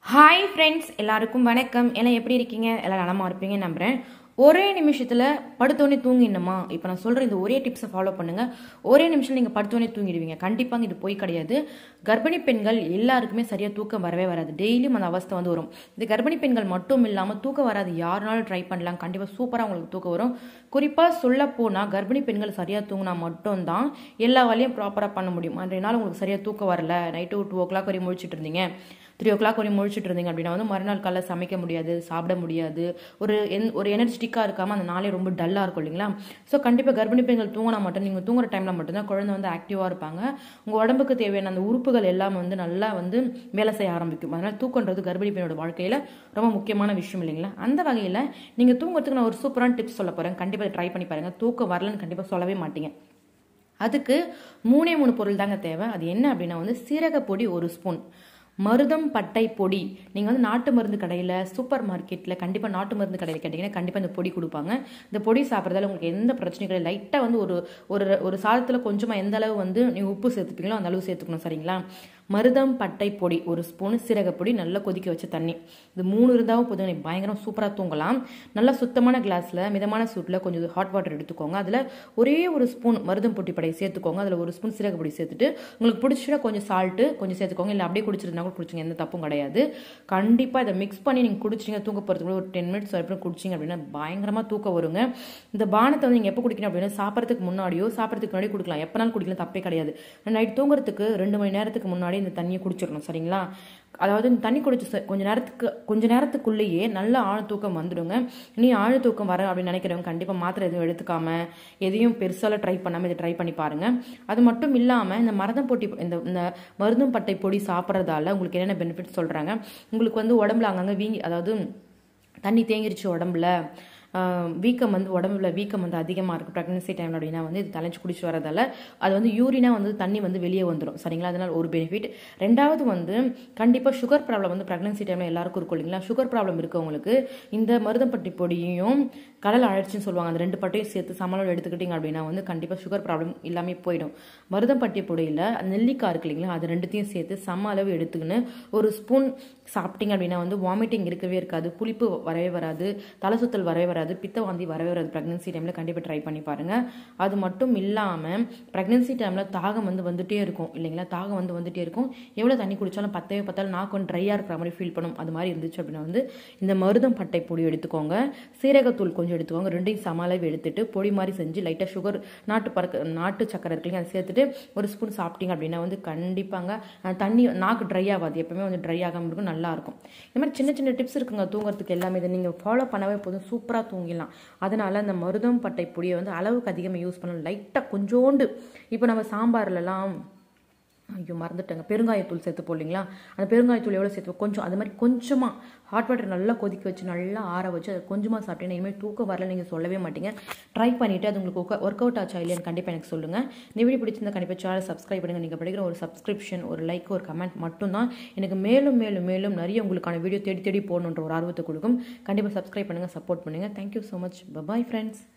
hi friends எல்லாருக்கும் வணக்கம் எல்லாம் எப்படி இருக்கீங்க எல்லாம் நலமா இருப்பீங்கன்னு நம்புறேன் ஒரே நிமிஷத்தில் படுத்தோடனே தூங்கிடணுமா இப்போ நான் சொல்கிற இந்த ஒரே டிப்ஸை ஃபாலோ பண்ணுங்கள் ஒரே நிமிஷம் நீங்கள் படுத்தோடனே தூங்கிடுவீங்க கண்டிப்பாக இது போய் கிடையாது கர்ப்பிணி பெண்கள் எல்லாருக்குமே சரியாக தூக்கம் வரவே வராது டெய்லியும் அந்த அவஸ்தை வந்து வரும் இது கர்ப்பிணி பெண்கள் மட்டும் இல்லாமல் தூக்கம் வராது யாருனாலும் ட்ரை பண்ணலாம் கண்டிப்பாக சூப்பராக உங்களுக்கு தூக்கம் வரும் குறிப்பாக சொல்ல போனால் கர்ப்பிணி பெண்கள் சரியாக தூங்கினா மட்டும்தான் எல்லா வேலையும் ப்ராப்பராக பண்ண முடியும் அன்றைய நாள் உங்களுக்கு சரியாக தூக்கம் வரல நைட்டு டூ ஓ கிளாக் வரையும் முழிச்சிட்டு இருந்தீங்க த்ரீ ஓ கிளாக் வரையும் முழிச்சிட்டு இருந்தீங்க அப்படின்னா வந்து மறுநாள் காலைல சமைக்க முடியாது சாப்பிட முடியாது ஒரு என் ஒரு எனர்ஜெட்டிக்காக இருக்காமல் அந்த நாளே ரொம்ப டல்லாக இருக்கும் இல்லைங்களா ஸோ கண்டிப்பாக கர்ப்பிணி பெண்கள் தூங்கினா மட்டும் நீங்கள் தூங்குற டைமில் மட்டும்தான் குழந்தை வந்து ஆக்டிவாக இருப்பாங்க உங்கள் உடம்புக்கு தேவையான அந்த உறுப்புகள் எல்லாம் வந்து நல்லா வந்து வேலை செய்ய ஆரம்பிக்கும் அதனால் தூக்கன்றது கர்ப்பிணி பெண்ணோட வாழ்க்கையில் ரொம்ப முக்கியமான விஷயம் இல்லைங்களா அந்த வகையில் நீங்கள் தூங்குறதுக்கு நான் ஒரு சூப்பரான டிப்ஸ் சொல்ல போகிறேன் கண்டிப்பாக ட்ரை பண்ணி பாருங்கள் தூக்கம் வரலன்னு கண்டிப்பாக சொல்லவே மாட்டீங்க அதுக்கு மூணே மூணு பொருள் தாங்க தேவை அது என்ன அப்படின்னா வந்து சீரகப்பொடி ஒரு ஸ்பூன் மருதம் பட்டை பொடி நீங்கள் வந்து நாட்டு மருந்து கடையில் சூப்பர் மார்க்கெட்டில் கண்டிப்பாக நாட்டு மருந்து கடையில் கேட்டிங்கன்னா கண்டிப்பாக இந்த பொடி கொடுப்பாங்க இந்த பொடி சாப்பிட்றதால உங்களுக்கு எந்த பிரச்சனையும் கிடையாது லைட்டாக வந்து ஒரு ஒரு ஒரு சாதத்தில் கொஞ்சமாக எந்த அளவு வந்து நீங்கள் உப்பு சேர்த்துப்பீங்களோ அந்த அளவு சேர்த்துக்கணும் சரிங்களா மருதம் பட்டை பொடி ஒரு ஸ்பூன் சீரகப்பொடி நல்லா கொதிக்க வச்ச தண்ணி இது மூணு இருந்தாலும் போதும் நீங்கள் பயங்கரம் சூப்பராக தூங்கலாம் நல்லா சுத்தமான கிளாஸில் மிதமான சூட்டில் கொஞ்சம் ஹாட் வாட்டர் எடுத்துக்கோங்க அதில் ஒரே ஒரு ஸ்பூன் மருதம் பொட்டி படை சேர்த்துக்கோங்க அதில் ஒரு ஸ்பூன் சீரகப்பொடி சேர்த்துட்டு உங்களுக்கு பிடிச்சினா கொஞ்சம் சால்ட்டு கொஞ்சம் சேர்த்துக்கோங்க இல்லை அப்படியே குடிச்சிருந்தா கூட குடிச்சிங்க எந்த தப்பும் கிடையாது கண்டிப்பாக இதை மிக்ஸ் பண்ணி நீங்கள் குடிச்சிங்க தூக்க போகிறதுக்கு ஒரு டென் மினிட்ஸ் வரைக்கும் குடிச்சிங்க அப்படின்னா பயங்கரமாக தூக்கம் வருங்க இந்த பானத்தை வந்து நீங்கள் எப்போ குடிக்கணும் அப்படின்னா சாப்பிட்றதுக்கு முன்னாடியோ சாப்பிட்றதுக்கு முன்னாடி குடிக்கலாம் எப்போனாலும் குடிக்கலாம் தப்பே கிடையாது நைட் தூங்குறதுக்கு ரெண்டு மணி நேரத்துக்கு முன்னாடி இந்த தண்ணியை குடிச்சிடணும் சரிங்களா அதாவது இந்த தண்ணி குடிச்சு கொஞ்ச நேரத்துக்கு கொஞ்ச நேரத்துக்குள்ளேயே நல்ல ஆழ தூக்கம் வந்துடுங்க நீ ஆழ தூக்கம் வர அப்படின்னு நினைக்கிறவங்க கண்டிப்பாக மாத்திரை எதுவும் எடுத்துக்காம எதையும் பெருசால ட்ரை பண்ணாமல் இதை ட்ரை பண்ணி பாருங்க அது மட்டும் இல்லாமல் இந்த மருதம் பொட்டி இந்த இந்த மருந்தும் பட்டை பொடி சாப்பிட்றதால உங்களுக்கு என்னென்ன பெனிஃபிட்ஸ் சொல்கிறாங்க உங்களுக்கு வந்து உடம்புல அங்கங்கே வீங்கி அதாவது தண்ணி தேங்கிருச்சு உடம்புல வீக்கம் வந்து உடம்புல வீக்கம் வந்து அதிகமாக இருக்குது ப்ரெக்னன்சி டைம் அப்படின்னா வந்து இது தலைச்சு குடிச்சு வரதால அது வந்து யூரினா வந்து தண்ணி வந்து வெளியே வந்துடும் சரிங்களா அதனால் ஒரு பெனிஃபிட் ரெண்டாவது வந்து கண்டிப்பாக சுகர் ப்ராப்ளம் வந்து ப்ரெக்னன்சி டைமில் எல்லாருக்கும் இருக்கும் இல்லைங்களா சுகர் ப்ராப்ளம் இருக்கவங்களுக்கு இந்த மருதப்பட்டி பொடியையும் கடல் அழற்சின்னு சொல்லுவாங்க அந்த ரெண்டு பட்டையும் சேர்த்து சமளம் எடுத்துக்கிட்டிங்க அப்படின்னா வந்து கண்டிப்பாக சுகர் ப்ராப்ளம் எல்லாமே போயிடும் மருதப்பட்டி பொடியில் நெல்லிக்காய் இருக்கு இல்லைங்களா அது ரெண்டுத்தையும் சேர்த்து சம அளவு எடுத்துக்கின்னு ஒரு ஸ்பூன் சாப்பிட்டீங்க அப்படின்னா வந்து வாமிட்டிங் இருக்கவே இருக்காது புளிப்பு வரவே வராது தலை சுத்தல் வரவே வராது பித்த வாந்தி வரவே வராது ப்ரெக்னன்சி டைமில் கண்டிப்பாக ட்ரை பண்ணி பாருங்கள் அது மட்டும் இல்லாமல் ப்ரெக்னன்சி டைமில் தாகம் வந்து வந்துட்டே இருக்கும் இல்லைங்களா தாகம் வந்து வந்துட்டே இருக்கும் எவ்வளோ தண்ணி குடித்தாலும் பத்தவே பத்தாலும் நாக்கு கொஞ்சம் ட்ரையாக இருக்கிற மாதிரி ஃபீல் பண்ணும் அது மாதிரி இருந்துச்சு அப்படின்னா வந்து இந்த மருதம் பட்டை பொடி எடுத்துக்கோங்க சீரகத்தூள் கொஞ்சம் எடுத்துக்கோங்க ரெண்டையும் சம அளவு எடுத்துட்டு பொடி மாதிரி செஞ்சு லைட்டாக சுகர் நாட்டு பறக்க நாட்டு சக்கரை இருக்குல்லைங்க அதை சேர்த்துட்டு ஒரு ஸ்பூன் சாப்பிட்டீங்க அப்படின்னா வந்து கண்டிப்பாங்க தண்ணி நாக்கு ட்ரை ஆகாது எப்பவுமே வந்து ட்ரை ஆகாமல் இருக்கும் நல்லா இருக்கும் இந்த மாதிரி சின்ன சின்ன டிப்ஸ் இருக்குங்க தூங்குறதுக்கு எல்லாமே இதை நீங்கள் ஃபாலோ பண்ணவே போதும் சூப்பராக தூங்கிடலாம் அதனால் அந்த மருதம் பட்டை பொடியை வந்து அளவுக்கு அதிகமாக யூஸ் பண்ணணும் லைட்டாக கொஞ்சோண்டு இப்போ நம்ம சாம்பார்லலாம் ஐயோ மறந்துட்டேங்க பெருங்காயத்தூள் சேர்த்து போடலீங்களா அந்த பெருங்காயத்தூள் எவ்வளோ சேர்த்து கொஞ்சம் அது மாதிரி கொஞ்சமாக ஹாட் வாட்டர் நல்லா கொதிக்க வச்சு நல்லா ஆற வச்சு அதை கொஞ்சமாக சாப்பிட்டீங்கன்னா இனிமேல் தூக்கம் வரல நீங்கள் சொல்லவே மாட்டீங்க ட்ரை பண்ணிவிட்டு அது உங்களுக்கு ஒர்க் அவுட் ஆச்சா இல்லையான்னு கண்டிப்பாக எனக்கு சொல்லுங்கள் இந்த வீடியோ பிடிச்சிருந்தா கண்டிப்பாக சேனல் சப்ஸ்கிரைப் பண்ணுங்கள் நீங்கள் படிக்கிற ஒரு சப்ஸ்கிரிப்ஷன் ஒரு லைக் ஒரு கமெண்ட் மட்டும்தான் எனக்கு மேலும் மேலும் மேலும் நிறைய உங்களுக்கான வீடியோ தேடி தேடி போடணுன்ற ஒரு ஆர்வத்தை கொடுக்கும் கண்டிப்பாக சப்ஸ்கிரைப் பண்ணுங்கள் சப்போர்ட் பண்ணுங்கள் thank you so much bye bye friends